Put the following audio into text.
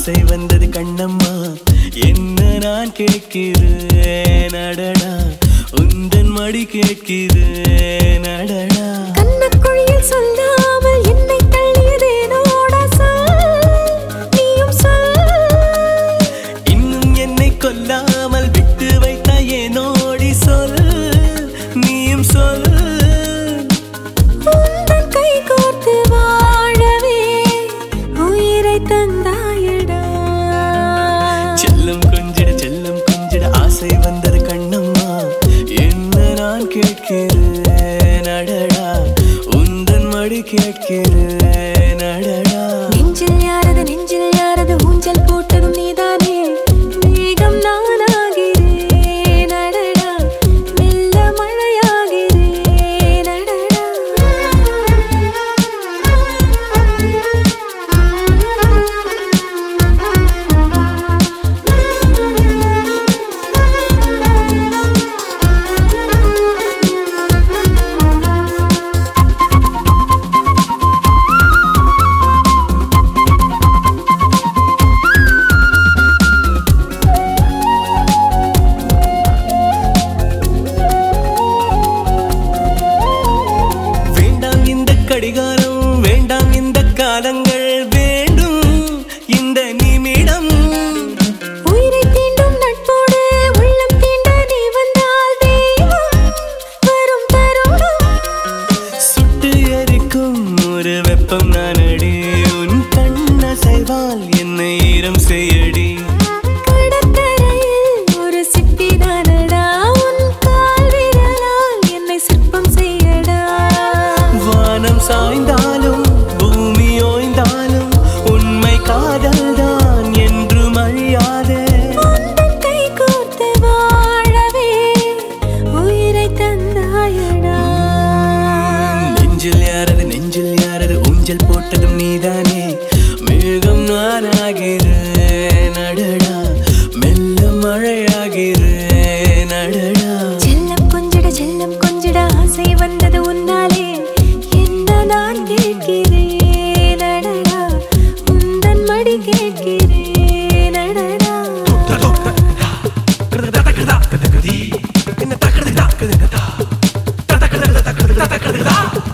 ஆசை வந்தது கண்ணம்மா என்ன நான் கேட்கிறேன் அடடா உந்தன் மடி கேட்கிறேன் அடடா கண்ணக்குழியில் சொல்லாமல் என்னை தள்ளியதேனோட சொல் நீயும் சொல் இன்னும் என்னை கொல்லாமல் விட்டு வைத்த என்னோடி சொல் நீயும் சொல் உந்தன் கை கோர்த்து வாழவே உயிரை தந்தாயடா செல்லம் கொஞ்சிட செல்லம் கொஞ்சிட ஆசை வந்தது கண்ணம்மா என்ன நான் கேட்கிறேன் அடடா உந்தன் மடி கேட்கிறேன் அடடா நெஞ்சில் யாரது நெஞ்சில் யாரது ஊஞ்சல் போட்டதும் நீதானே மேகம் நானாகிறேன் அடடா மெல்ல மழையாகிறேன் அடடா வேண்டாம் இந்த கடிகாரம் வேண்டாம் இந்த காலங்கள் வேண்டும் இந்த நிமிடம் உயிரை தீண்டும் நட்போடு உள்ளம் தீண்ட நீ வந்தால் தெய்வம் வரும் தருணம் சுட்டு எரிக்கும் ஒரு வெப்பம் நானடி உன் கண்ணசைவால் என்னை ஈரம் செய்யடி கடற்கரையில் ஒரு சிப்பிதானடா உன் கால் விரலால் என்னை சிற்பம் செய்யடா வானம் சாய்ந்தாலும் பூமி ஓய்ந்தாலும் உண்மை காதல்தான் என்றும் அழியாதே உந்தன் கை கோர்த்து வாழவே உயிரை தந்தாயடா நெஞ்சில் யாரது நெஞ்சில் யாரது ஊஞ்சல் போட்டதும் நீதானே மேகம் நானாகிறேன் அடடா மெல்ல மழையாகிறேன் அடடா செல்லம் கொஞ்சிட செல்லம் கொஞ்சிட ஆசை வந்தது உன்னாலே என்ன நான் கேட்கிறேன் அடடா உந்தன் மடி கேட்கிறேன் அடடா என்ன தக்கடி தக்கடி தக்கடி தக்கடி